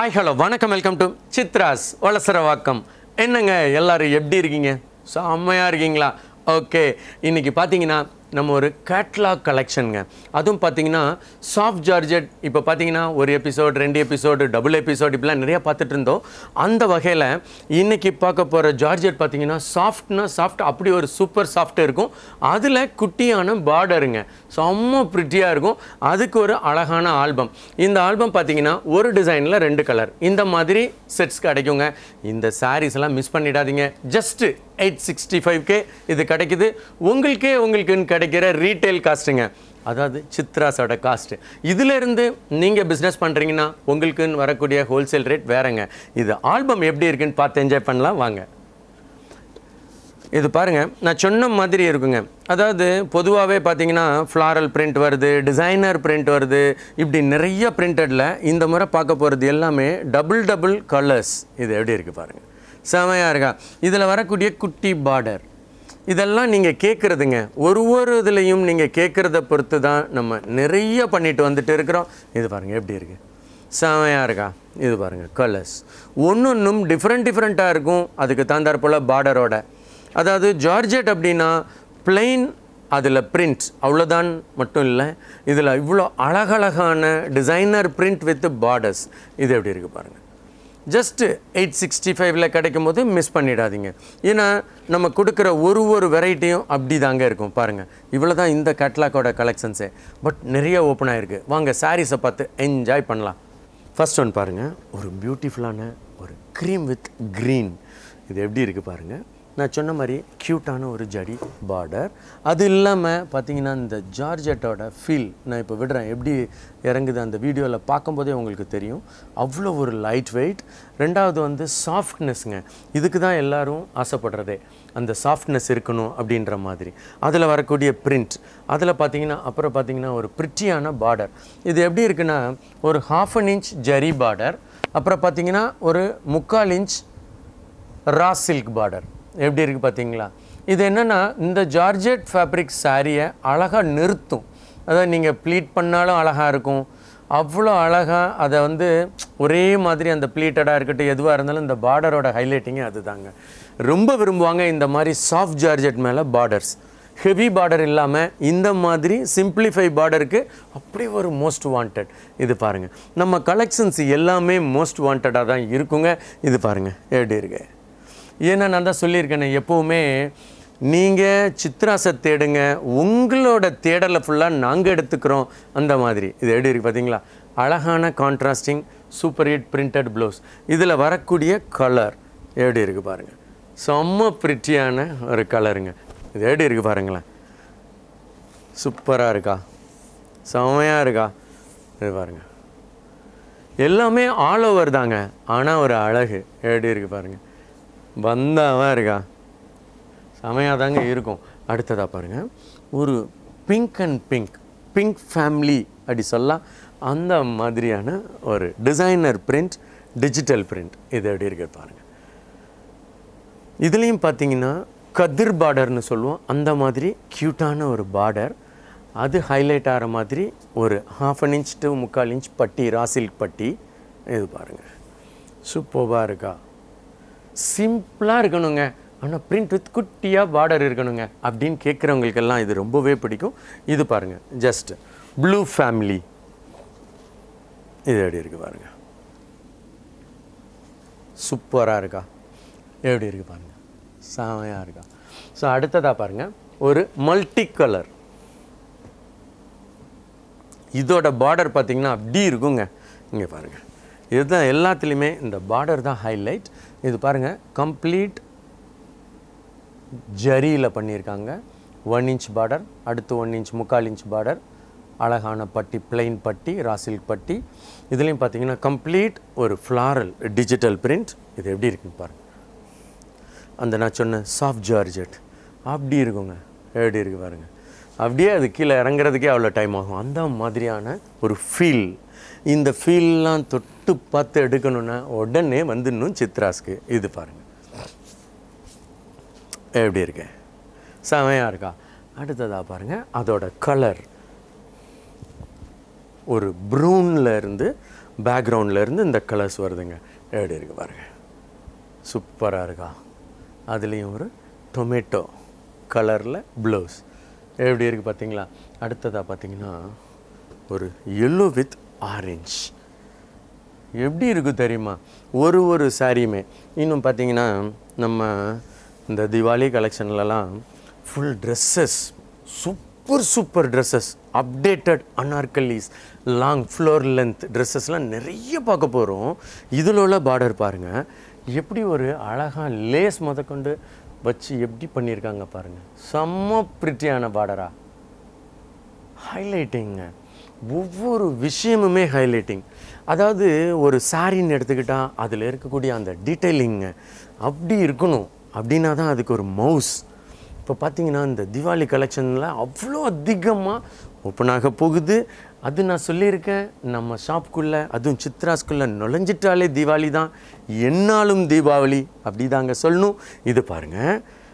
hi hello வணக்கம் welcome to Chitra's Valasaravakkam என்னங்க எல்லாரும் எப்படி இருக்கீங்க செம்மையாக இருக்கீங்களா ஓகே இன்னைக்கு பார்த்தீங்கன்னா நம்ம ஒரு கேட்லாக் கலெக்ஷனுங்க அதுவும் பார்த்தீங்கன்னா சாஃப்ட் ஜார்ஜெட் இப்போ பார்த்தீங்கன்னா ஒரு எபிசோட் ரெண்டு எபிசோடு டபுள் எபிசோட் இப்படிலாம் நிறைய பார்த்துட்டு இருந்தோம் அந்த வகையில் இன்னைக்கு பார்க்க போகிற ஜார்ஜெட் பார்த்தீங்கன்னா சாஃப்ட்னா சாஃப்ட் அப்படி ஒரு சூப்பர் சாஃப்ட் இருக்கும் அதில் குட்டியான பார்டருங்க செம்ம ப்ரிட்டியாக இருக்கும் அதுக்கு ஒரு அழகான ஆல்பம் இந்த ஆல்பம் பார்த்தீங்கன்னா ஒரு டிசைனில் ரெண்டு கலர் இந்த மாதிரி செட்ஸ் கிடைக்குங்க இந்த sarees எல்லாம் மிஸ் பண்ணிடாதீங்க ஜஸ்ட்டு எயிட் சிக்ஸ்டி ஃபைவ்க்கே இது கிடைக்குது உங்களுக்கே உங்களுக்குன்னு கிடைக்கிற ரீட்டைல் காஸ்ட்டுங்க அதாவது சித்ராஸோட காஸ்ட்டு இதிலிருந்து நீங்கள் பிஸ்னஸ் பண்ணுறீங்கன்னா உங்களுக்குன்னு வரக்கூடிய ஹோல்சேல் ரேட் வேறங்க இது ஆல்பம் எப்படி இருக்குன்னு பார்த்து என்ஜாய் பண்ணலாம் வாங்க இது பாருங்க நான் சொன்ன மாதிரி இருக்குங்க அதாவது பொதுவாகவே பார்த்தீங்கன்னா ஃப்ளாரல் பிரிண்ட் வருது டிசைனர் பிரிண்ட் வருது இப்படி நிறைய பிரிண்டடில் இந்த முறை பார்க்க போகிறது எல்லாமே டபுள் டபுள் கலர்ஸ் இது எப்படி இருக்குது பாருங்கள் செமையாக இருக்கா இதில் வரக்கூடிய குட்டி பார்டர் இதெல்லாம் நீங்கள் கேட்குறதுங்க ஒரு ஒரு இதுலேயும் நீங்கள் கேட்குறத பொறுத்து தான் நம்ம நிறைய பண்ணிட்டு வந்துட்டு இருக்கிறோம் இது பாருங்கள் எப்படி இருக்குது செமையாக இருக்கா இது பாருங்கள் கலர்ஸ் ஒன்றொன்றும் டிஃப்ரெண்ட் டிஃப்ரெண்ட்டாக இருக்கும் அதுக்கு தகுந்தாற் போல் பார்டரோட அதாவது ஜார்ஜெட் அப்படின்னா plain அதில் பிரிண்ட் அவ்வளோதான் மட்டும் இல்லை இதில் இவ்வளோ அழகழகான டிசைனர் பிரிண்ட் வித் பார்டர்ஸ் இது எப்படி இருக்குது பாருங்கள் ஜஸ்ட்டு எயிட் சிக்ஸ்டி ஃபைவ்ல கிடைக்கும் போது மிஸ் பண்ணிடாதீங்க ஏன்னா நம்ம கொடுக்குற ஒரு ஒரு வெரைட்டியும் அப்படி தாங்க இருக்கும் பாருங்கள் இவ்வளோ தான் இந்த கேட்லாக்கோட கலெக்ஷன்ஸே பட் நிறைய ஓப்பன் ஆகிருக்கு வாங்க சாரீஸை பார்த்து என்ஜாய் பண்ணலாம் ஃபர்ஸ்ட் ஒன் பாருங்கள் ஒரு பியூட்டிஃபுல்லான ஒரு க்ரீம் வித் க்ரீன் இது எப்படி இருக்குது பாருங்கள் நான் சொன்ன மாதிரி க்யூட்டான ஒரு ஜடி பார்டர் அது இல்லாமல் பார்த்தீங்கன்னா இந்த ஜார்ஜெட்டோட ஃபீல் நான் இப்போ விடுறேன் எப்படி இறங்குது அந்த வீடியோவில் பார்க்கும்போதே உங்களுக்கு தெரியும் அவ்வளோ ஒரு லைட் வெயிட் ரெண்டாவது வந்து சாஃப்ட்னஸ்ங்க இதுக்கு தான் எல்லாரும் ஆசைப்படுறதே அந்த சாஃப்ட்னஸ் இருக்கணும் அப்படின்ற மாதிரி அதில் வரக்கூடிய பிரிண்ட் அதில் பார்த்தீங்கன்னா அப்புறம் பார்த்தீங்கன்னா ஒரு பிரிட்டியான பார்டர் இது எப்படி இருக்குன்னா ஒரு half an inch zari border அப்புறம் பார்த்தீங்கன்னா ஒரு முக்கால் இன்ச் ரா சில்க் பார்டர் எப்படி இருக்குது பார்த்தீங்களா இது என்னென்னா இந்த ஜார்ஜெட் ஃபேப்ரிக் சாரியை அழகாக நிறுத்தும் அதாவது நீங்கள் ப்ளீட் பண்ணாலும் அழகாக இருக்கும் அவ்வளோ அழகாக அதை வந்து ஒரே மாதிரி அந்த ப்ளீட்டடாக இருக்கட்டும் எதுவாக இருந்தாலும் இந்த பார்டரோட ஹைலைட்டிங்கே அதுதாங்க ரொம்ப விரும்புவாங்க இந்த மாதிரி சாஃப்ட் ஜார்ஜெட் மேலே பார்டர்ஸ் ஹெவி பார்டர் இல்லாமல் இந்த மாதிரி சிம்பிளிஃபை பார்டருக்கு அப்படி ஒரு மோஸ்ட் வாண்டட் இது பாருங்கள் நம்ம கலெக்ஷன்ஸ் எல்லாமே மோஸ்ட் வாண்டடாக தான் இருக்குங்க இது பாருங்கள் எப்படி இருக்கு ஏன்னா நான் தான் சொல்லியிருக்கேனே எப்போவுமே நீங்கள் சித்ராசை தேடுங்க உங்களோட தேடலை ஃபுல்லாக நாங்கள் எடுத்துக்கிறோம் அந்த மாதிரி இது எப்படி இருக்குது பார்த்தீங்களா அழகான contrasting super hit printed blouse இதில் வரக்கூடிய கலர் எப்படி இருக்குது பாருங்கள் செம்ம பிரிட்டியான ஒரு கலருங்க இது எப்படி இருக்குது பாருங்களேன் சூப்பராக இருக்கா செம்மையாக இருக்கா இது பாருங்கள் எல்லாமே ஆல் ஓவர் தாங்க ஆனால் ஒரு அழகு எப்படி இருக்குது பாருங்கள் வந்தாவாக இருக்கா செமையாக தாங்க இருக்கும் அடுத்ததாக பாருங்கள் ஒரு pink and pink pink family அப்படி சொல்லலாம் அந்த மாதிரியான ஒரு டிசைனர் பிரிண்ட் டிஜிட்டல் பிரிண்ட் இது எப்படி இருக்கு பாருங்கள் இதுலேயும் பார்த்தீங்கன்னா கதிர் பார்டர்னு சொல்லுவோம் அந்த மாதிரி க்யூட்டான ஒரு பார்டர் அது ஹைலைட் ஆகிற மாதிரி ஒரு ஹாஃப் அன் இன்ச் டு முக்கால் இன்ச் பட்டி ராசில்க் பட்டி இது பாருங்கள் சூப்பராக இருக்கா சிம்பிளாக இருக்கணுங்க ஆனால் பிரிண்ட் வித் குட்டியாக பார்டர் இருக்கணுங்க அப்படின்னு கேட்குறவங்களுக்கெல்லாம் இது ரொம்பவே பிடிக்கும் இது பாருங்கள் ஜஸ்ட் ப்ளூ ஃபேமிலி இது எப்படி இருக்குது பாருங்கள் சூப்பராக இருக்கா எப்படி இருக்குது பாருங்கள் செமையாக இருக்கா ஸோ அடுத்ததாக பாருங்கள் ஒரு மல்டி கலர் இதோட பார்டர் பார்த்தீங்கன்னா அப்படி இருக்குங்க இங்கே பாருங்கள் இதுதான் எல்லாத்துலேயுமே இந்த பார்டர் தான் ஹைலைட் இது பாருங்கள் கம்ப்ளீட் ஜரியில் பண்ணியிருக்காங்க ஒன் இன்ச் பார்டர் அடுத்து ஒன் இன்ச் முக்கால் இன்ச் பார்டர் அழகான பட்டி பிளெயின் பட்டி ராசில்க் பட்டி இதுலேயும் பார்த்தீங்கன்னா கம்ப்ளீட் ஒரு ஃப்ளாரல் டிஜிட்டல் பிரிண்ட் இது எப்படி இருக்குன்னு பாருங்கள் அந்த நான் சொன்ன சாஃப்ட் ஜார்ஜெட் அப்படி இருக்குங்க எப்படி இருக்கு பாருங்க அப்படியே அது கீழே இறங்குறதுக்கே அவ்வளோ டைம் ஆகும் அந்த மாதிரியான ஒரு ஃபீல் இந்த ஃபீல்லாம் தொட்டு பார்த்து எடுக்கணும்னா உடனே வந்துடணும் சித்ராஸ்க்கு இது பாருங்கள் எப்படி இருக்கு செமையாக இருக்கா அடுத்ததாக பாருங்கள் அதோட கலர் ஒரு ப்ரௌனில் இருந்து பேக்ரவுண்டில் இருந்து இந்த கலர்ஸ் வருதுங்க எப்படி இருக்கு பாருங்க சூப்பராக இருக்கா அதுலேயும் ஒரு டொமேட்டோ கலரில் ப்ளவுஸ் எப்படி இருக்குது பார்த்தீங்களா அடுத்ததாக பார்த்தீங்கன்னா ஒரு எல்லோ வித் ஆரஞ்ச் எப்படி இருக்கும் தெரியுமா ஒரு ஒரு சாரியுமே இன்னும் பார்த்தீங்கன்னா நம்ம இந்த திவாலி கலெக்ஷன்லலாம் full dresses super super dresses updated anarkalis long floor length ட்ரெஸ்ஸஸ்லாம் நிறைய பார்க்க போகிறோம் இதில் உள்ள பார்டர் பாருங்கள் எப்படி ஒரு அழகாக லேஸ் முதற்கொண்டு வச்சு எப்படி பண்ணியிருக்காங்க பாருங்கள் செம்ம பிரிட்டியான பார்டரா ஹைலைட்டிங்க ஒவ்வொரு விஷயமுமே ஹைலைட்டிங் அதாவது ஒரு சாரின்னு எடுத்துக்கிட்டால் அதில் இருக்கக்கூடிய அந்த டீட்டெயிலிங்க அப்படி இருக்கணும் அப்படின்னா தான் அதுக்கு ஒரு மவுஸ் இப்போ பார்த்தீங்கன்னா இந்த தீபாவளி கலெக்ஷனில் அவ்வளோ அதிகமாக ஓப்பனாக போகுது அது நான் சொல்லியிருக்கேன் நம்ம ஷாப்புக்குள்ளே அதுவும் சித்ராஸ்குள்ளே நுழைஞ்சிட்டாலே தீபாவளி தான் என்னாலும் தீபாவளி அப்படி தாங்க சொல்லணும் இது பாருங்கள்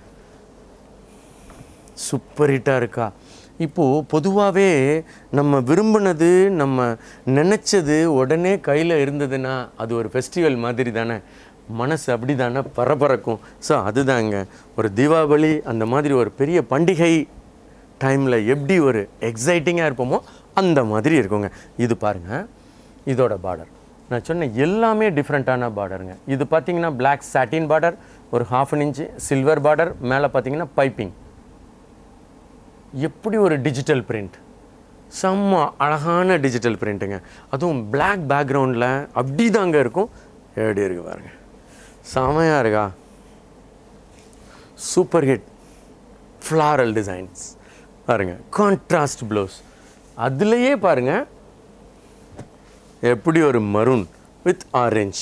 சூப்பர் ஹிட்டாக இருக்கா இப்போது பொதுவாகவே நம்ம விரும்பினது நம்ம நினச்சது உடனே கையில் இருந்ததுன்னா அது ஒரு ஃபெஸ்டிவல் மாதிரி தானே மனசு அப்படி தானே பரபரக்கும் ஸோ அதுதாங்க ஒரு தீபாவளி அந்த மாதிரி ஒரு பெரிய பண்டிகை டைமில் எப்படி ஒரு எக்ஸைட்டிங்காக இருப்போமோ அந்த மாதிரி இருக்குங்க இது பாருங்கள் இதோட பார்டர் நான் சொன்ன எல்லாமே டிஃப்ரெண்ட்டான பார்டருங்க இது பார்த்தீங்கன்னா Black சாட்டின் பார்டர் ஒரு half an inch silver border மேலே பார்த்தீங்கன்னா பைப்பிங் எப்படி ஒரு டிஜிட்டல் பிரிண்ட் செம்ம அழகான டிஜிட்டல் பிரிண்ட்டுங்க அதுவும் Black பேக்ரவுண்டில் அப்படி தாங்க இருக்கும் எப்படி இருக்கு பாருங்க செமையாக இருக்கா சூப்பர் ஹிட் ஃப்ளாரல் டிசைன்ஸ் பாருங்க கான்ட்ராஸ்ட் ப்ளவுஸ் அதுலேயே பாருங்க எப்படி ஒரு மரூன் வித் ஆரஞ்ச்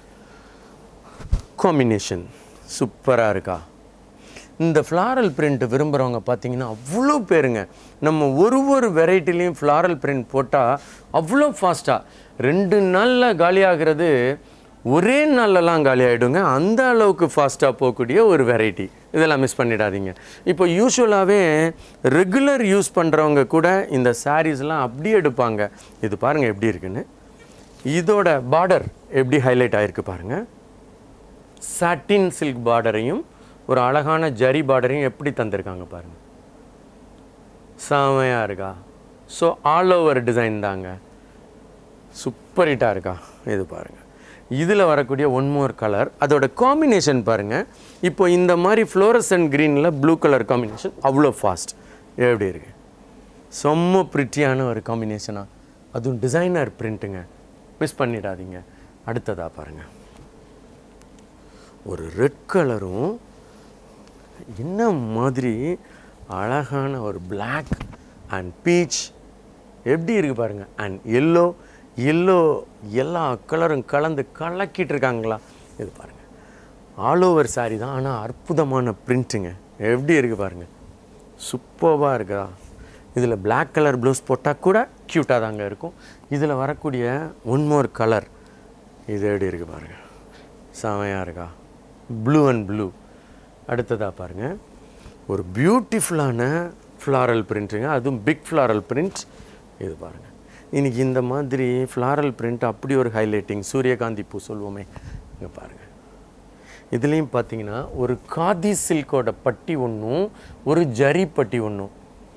காம்பினேஷன் சூப்பராக இருக்கா இந்த ஃப்ளாரல் பிரிண்ட் விரும்புகிறவங்க பார்த்தீங்கன்னா அவ்வளோ பேருங்க நம்ம ஒரு ஒரு வெரைட்டிலையும் ஃப்ளாரல் பிரிண்ட் போட்டால் அவ்வளோ ஃபாஸ்ட்டாக ரெண்டு நாளில் காலியாகிறது ஒரே நாள்லலாம் காலி ஆகிடுங்க அந்த அளவுக்கு ஃபாஸ்ட்டாக போகக்கூடிய ஒரு வெரைட்டி இதெல்லாம் மிஸ் பண்ணிடாதீங்க இப்போ யூஸ்வலாகவே ரெகுலர் யூஸ் பண்ணுறவங்க கூட இந்த சாரீஸ்லாம் அப்படியே எடுப்பாங்க இது பாருங்கள் எப்படி இருக்குன்னு இதோட பார்டர் எப்படி ஹைலைட் ஆகிருக்கு பாருங்கள் சாட்டின் சில்க் பார்டரையும் ஒரு அழகான ஜரி பார்டரையும் எப்படி தந்திருக்காங்க பாருங்கள் செமையாக இருக்கா ஸோ ஆல் ஓவர் டிசைன் தாங்க சூப்பர் ஹிட்டாக இருக்கா இது பாருங்கள் இதில் வரக்கூடிய ஒன் மோர் கலர் அதோட காம்பினேஷன் பாருங்கள் இப்போ இந்த மாதிரி ஃப்ளோரசன் க்ரீனில் ப்ளூ கலர் காம்பினேஷன் அவ்வளோ ஃபாஸ்ட் எப்படி இருக்கு செம்ம ப்ரிட்டியான ஒரு காம்பினேஷனாக அதுவும் டிசைனர் பிரிண்ட்டுங்க மிஸ் பண்ணிடாதீங்க அடுத்ததாக பாருங்கள் ஒரு ரெட் கலரும் என்ன மாதிரி அழகான ஒரு Black அண்ட் பீச் எப்படி இருக்கு பாருங்க அண்ட் எல்லோ எல்லோ எல்லா கலரும் கலந்து கலக்கிட்டு இருக்காங்களா இது பாருங்க ஆல் ஓவர் saree தான் ஆனால் அற்புதமான பிரிண்ட்டுங்க எப்படி இருக்கு பாருங்க சூப்பராக இருக்கா இதில் Black கலர் ப்ளவுஸ் போட்டால் கூட க்யூட்டாக தாங்க இருக்கும் இதில் வரக்கூடிய ஒன் மோர் கலர் இது எப்படி இருக்கு பாருங்க செமையாக இருக்கா ப்ளூ அண்ட் ப்ளூ அடுத்ததாக பாருங்கள் ஒரு பியூட்டிஃபுல்லான ஃப்ளாரல் பிரிண்ட்டுங்க அதுவும் பிக் ஃப்ளாரல் பிரிண்ட் இது பாருங்கள் இன்னைக்கு இந்த மாதிரி ஃப்ளாரல் பிரிண்ட் அப்படி ஒரு ஹைலைட்டிங் சூரியகாந்தி பூ சொல்லுவோமே இங்கே பாருங்கள் இதுலேயும் பார்த்தீங்கன்னா ஒரு காதி சில்கோட பட்டி ஒன்றும் ஒரு ஜரி பட்டி ஒன்றும்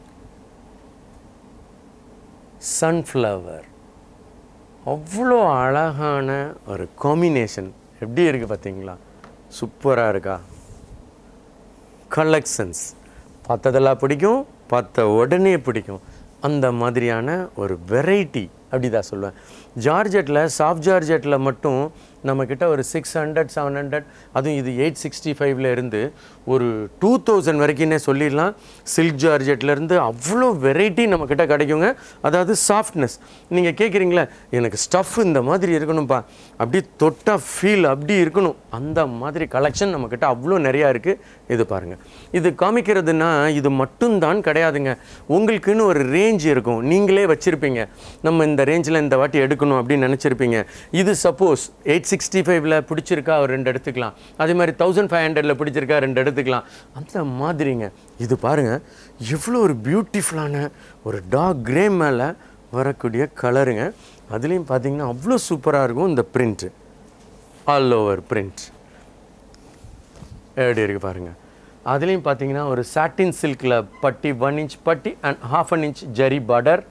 சன்ஃப்ளவர் அவ்வளோ அழகான ஒரு காம்பினேஷன் எப்படி இருக்குது பார்த்தீங்களா சூப்பராக இருக்கா கலெக்ஷன்ஸ் பார்த்ததெல்லாம் பிடிக்கும் பார்த்த உடனே பிடிக்கும் அந்த மாதிரியான ஒரு வெரைட்டி அப்படி தான் சொல்லுவேன் ஜார்ஜெட்டில் சாஃப்ட் ஜார்ஜெட்டில் மட்டும் நம்மக்கிட்ட ஒரு சிக்ஸ் ஹண்ட்ரட் செவன் ஹண்ட்ரட் அதுவும் இது எயிட் சிக்ஸ்டி ஃபைவ்ல இருந்து ஒரு டூ தௌசண்ட் வரைக்கும்னே சொல்லிடலாம் சில்க் ஜார்ஜெட்லேருந்து அவ்வளோ வெரைட்டி நம்மக்கிட்ட கிடைக்குங்க அதாவது சாஃப்ட்னஸ் நீங்கள் கேட்குறீங்களா எனக்கு ஸ்டஃப் இந்த மாதிரி இருக்கணும்ப்பா அப்படி தொட்டா ஃபீல் அப்படி இருக்கணும் அந்த மாதிரி கலெக்ஷன் நம்மக்கிட்ட அவ்வளோ நிறையா இருக்குது இது பாருங்கள் இது காமிக்கிறதுனா இது மட்டும்தான் கிடையாதுங்க உங்களுக்குன்னு ஒரு ரேஞ்ச் இருக்கும் நீங்களே வச்சுருப்பீங்க நம்ம இந்த ரேஞ்சில் இந்த வாட்டி எடுக்கணும் அப்படின்னு நினச்சிருப்பீங்க இது சப்போஸ் எயிட் சிக்ஸ்டி ஃபைவ்ல பிடிச்சிருக்கா ஒரு ரெண்டு எடுத்துக்கலாம் அதே மாதிரி தௌசண்ட் ஃபைவ் ஹண்ட்ரடில் பிடிச்சிருக்கா ரெண்டு எடுத்துக்கலாம் அந்த மாதிரிங்க இது பாருங்கள் எவ்வளோ ஒரு பியூட்டிஃபுல்லான ஒரு டார்க் கிரே மேலே வரக்கூடிய கலருங்க அதுலேயும் பார்த்தீங்கன்னா அவ்வளோ சூப்பராக இருக்கும் இந்த பிரிண்ட்டு ஆல் ஓவர் பிரிண்ட் எப்படி இருக்குது பாருங்கள் அதுலேயும் பார்த்தீங்கன்னா ஒரு சாட்டின் சில்கில் பட்டி ஒன் இன்ச் பட்டி and half an inch zari border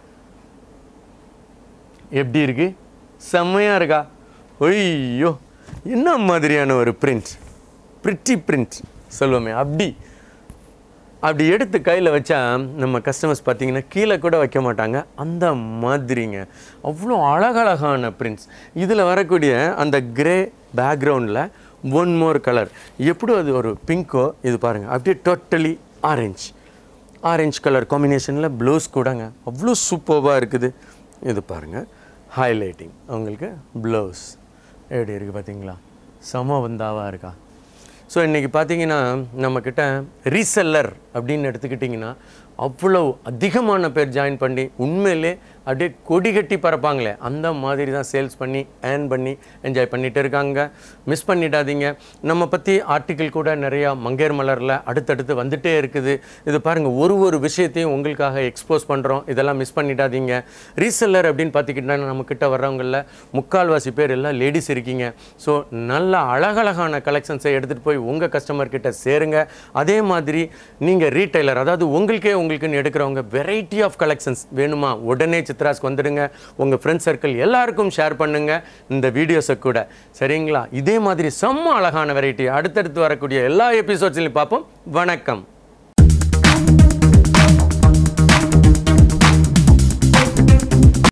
எப்படி இருக்கு செம்மையாக இருக்கா ஒய்யோ என்ன மாதிரியான ஒரு பிரிண்ட் பிரிட்டி பிரிண்ட் சொல்லுவோமே அப்படி அப்படி எடுத்து கையில் வச்சா நம்ம கஸ்டமர்ஸ் பார்த்தீங்கன்னா கீழே கூட வைக்க மாட்டாங்க அந்த மாதிரிங்க அவ்வளோ அழகழகான பிரிண்ட்ஸ் இதில் வரக்கூடிய அந்த கிரே பேக்ரவுண்டில் ஒன் மோர் கலர் எப்படி அது ஒரு பிங்கோ இது பாருங்கள் அப்படியே டோட்டலி ஆரஞ்ச் ஆரஞ்ச் கலர் காம்பினேஷனில் ப்ளவுஸ் கூடங்க அவ்வளோ சூப்பர்வாக இருக்குது இது பாருங்கள் ஹைலைட்டிங் உங்களுக்கு ப்ளவுஸ் எப்படி இருக்குது பார்த்தீங்களா சம வந்தாவாக இருக்கா ஸோ இன்றைக்கி பார்த்தீங்கன்னா நம்மக்கிட்ட ரீசெல்லர் அப்படின்னு எடுத்துக்கிட்டிங்கன்னா அவ்வளோ அதிகமான பேர் ஜாயின் பண்ணி உண்மையிலே அப்படியே கொடி கட்டி பறப்பாங்களே அந்த மாதிரி தான் சேல்ஸ் பண்ணி ஏர்ன் பண்ணி என்ஜாய் பண்ணிட்டு இருக்காங்க மிஸ் பண்ணிடாதீங்க நம்ம பற்றி ஆர்டிக்கிள் கூட நிறையா மங்கேர் மலரில் அடுத்தடுத்து வந்துட்டே இருக்குது இது பாருங்கள் ஒரு ஒரு விஷயத்தையும் உங்களுக்காக எக்ஸ்போஸ் பண்ணுறோம் இதெல்லாம் மிஸ் பண்ணிடாதீங்க ரீசெல்லர் அப்படின்னு பார்த்துக்கிட்டா நம்மக்கிட்ட வர்றவங்களில் முக்கால்வாசி பேர் எல்லாம் லேடிஸ் இருக்கீங்க ஸோ நல்ல அழகழகான கலெக்ஷன்ஸை எடுத்துகிட்டு போய் உங்கள் கஸ்டமர் கிட்ட சேருங்க அதே மாதிரி நீங்கள் ரீட்டைலர் அதாவது உங்களுக்கே உங்களுக்குன்னு எடுக்கிறவங்க வெரைட்டி ஆஃப் கலெக்ஷன்ஸ் வேணுமா உடனே சித்ராஸ்க்கு வந்துடுங்க உங்கள் ஃப்ரெண்ட் சர்க்கிள் எல்லாருக்கும் ஷேர் பண்ணுங்க இந்த வீடியோஸை கூட சரிங்களா இதே மாதிரி செம்ம அழகான வெரைட்டி அடுத்தடுத்து வரக்கூடிய எல்லா எபிசோட்ஸ்லையும் பார்ப்போம் வணக்கம்